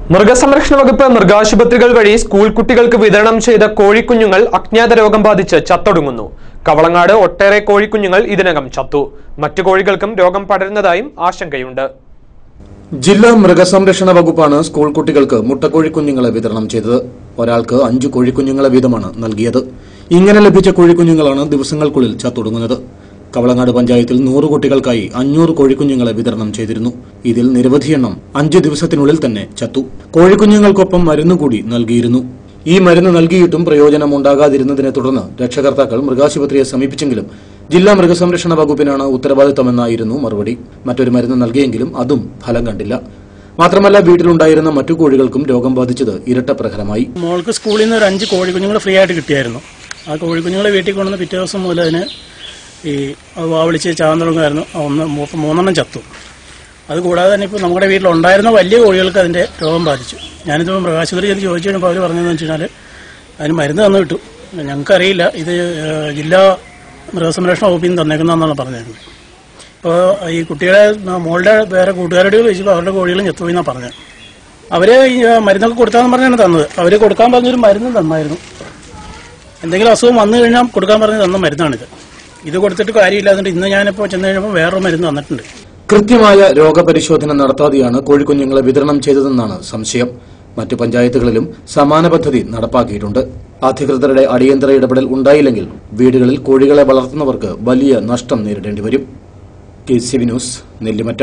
മൃഗസംരക്ഷണ വകുപ്പ് മൃഗാശുപത്രികൾ വഴി സ്കൂൾ കുട്ടികൾക്ക് വിതരണം ചെയ്ത കോഴിക്കുഞ്ഞുങ്ങൾ അജ്ഞാത രോഗം ബാധിച്ച് ചത്തൊടുങ്ങുന്നു കവളങ്ങാട് ഒട്ടേറെ കോഴിക്കുഞ്ഞുങ്ങൾ ഇതിനകം ചത്തു മറ്റു കോഴികൾക്കും രോഗം പടരുന്നതായും ആശങ്കയുണ്ട് ജില്ലാ മൃഗസംരക്ഷണ വകുപ്പാണ് സ്കൂൾ കുട്ടികൾക്ക് മുട്ടക്കോഴിക്കുഞ്ഞുങ്ങളെ വിതരണം ചെയ്തത് ഒരാൾക്ക് അഞ്ചു കോഴിക്കുഞ്ഞുങ്ങളെ വീതമാണ് നൽകിയത് ഇങ്ങനെ ലഭിച്ച കോഴിക്കുഞ്ഞുങ്ങളാണ് ദിവസങ്ങൾക്കുള്ളിൽ ചത്തൊടുങ്ങുന്നത് കവളങ്ങാട് പഞ്ചായത്തിൽ നൂറ് കുട്ടികൾക്കായി അഞ്ഞൂറ് കോഴിക്കുഞ്ഞുങ്ങളെ വിതരണം ചെയ്തിരുന്നു ഇതിൽ നിരവധി എണ്ണം അഞ്ച് ദിവസത്തിനുള്ളിൽ തന്നെ ചത്തു കോഴിക്കുഞ്ഞുങ്ങൾക്കൊപ്പം മരുന്ന് കൂടി നൽകിയിരുന്നു ഈ മരുന്ന് നൽകിയിട്ടും പ്രയോജനമുണ്ടാകാതിരുന്നതിനെ തുടർന്ന് രക്ഷകർത്താക്കൾ മൃഗാശുപത്രിയെ സമീപിച്ചെങ്കിലും ജില്ലാ മൃഗസംരക്ഷണ വകുപ്പിനാണ് ഉത്തരവാദിത്തമെന്നായിരുന്നു മറുപടി മറ്റൊരു മരുന്ന് നൽകിയെങ്കിലും അതും ഫലം കണ്ടില്ല മാത്രമല്ല വീട്ടിലുണ്ടായിരുന്ന മറ്റു കോഴികൾക്കും രോഗം ബാധിച്ചത് ഇരട്ട പ്രഹരമായി മോൾക്ക് സ്കൂളിൽ നിന്ന് ഒരു അഞ്ച് കോഴിക്കുഞ്ഞുങ്ങൾ ഫ്രീ ആയിട്ട് കിട്ടിയായിരുന്നു ആ കോഴിക്കുഞ്ഞുങ്ങളെ വീട്ടിൽ കൊണ്ടുവന്ന് പിറ്റേ ദിവസം മുതൽ അതിന് ഈ അത് വാവിളിച്ച് ചാകാൻ തുടങ്ങുമായിരുന്നു ആ ഒന്ന് മൂ- മൂന്നെണ്ണം ചത്തു അത് കൂടാതെ തന്നെ ഇപ്പോൾ നമ്മുടെ വീട്ടിലുണ്ടായിരുന്ന വലിയ കോഴികൾക്ക് അതിന്റെ രോഗം ബാധിച്ചു ഞാനിത് മൃഗാശുപത്രി ചെന്ന് ചോദിച്ചു കഴിഞ്ഞപ്പോൾ അവർ പറഞ്ഞതെന്ന് വെച്ച് കഴിഞ്ഞാൽ അതിന് മരുന്ന് തന്നു കിട്ടും ഞങ്ങൾക്കറിയില്ല ഇത് ഏഹ്, ജില്ലാ മൃഗസംരക്ഷണ വകുപ്പിൽ നിന്ന് തന്നേക്കുന്നതെന്നാണ് പറഞ്ഞിരുന്നത് ഇപ്പോൾ ഈ കുട്ടികളെ മോളുടെ വേറെ കൂട്ടുകാരോട് ചോദിച്ചപ്പോൾ അവരുടെ കോഴികളും ചത്തുപോയി എന്നാണ് പറഞ്ഞത് അവര് ഈ ആ, മരുന്നൊക്കെ കൊടുത്താന്ന് പറഞ്ഞാണ് തന്നത് അവര് കൊടുക്കാൻ പറഞ്ഞൊരു മരുന്ന് തന്നായിരുന്നു എന്തെങ്കിലും അസുഖം വന്നു കഴിഞ്ഞാൽ കൊടുക്കാൻ പറഞ്ഞ് തന്ന മരുന്നാണിത് ഇത് കൊടുത്തിട്ട് കാര്യമില്ല എന്നിട്ട് ഇന്ന് ഞാനിപ്പോൾ ചെന്ന് കഴിഞ്ഞപ്പോൾ വേറൊരു മരുന്ന് തന്നിട്ടുണ്ട് കൃത്യമായ രോഗപരിശോധന നടത്താതെയാണ് കോഴിക്കുഞ്ഞുങ്ങളെ വിതരണം ചെയ്തതെന്നാണ് സംശയം മറ്റു പഞ്ചായത്തുകളിലും സമാന പദ്ധതി നടപ്പാക്കിയിട്ടുണ്ട് അധികൃതരുടെ അടിയന്തര ഇടപെടൽ ഉണ്ടായില്ലെങ്കിൽ വീടുകളിൽ കോഴികളെ വളർത്തുന്നവർക്ക് വലിയ നഷ്ടം നേരിടേണ്ടി വരും K C V news Nellimattam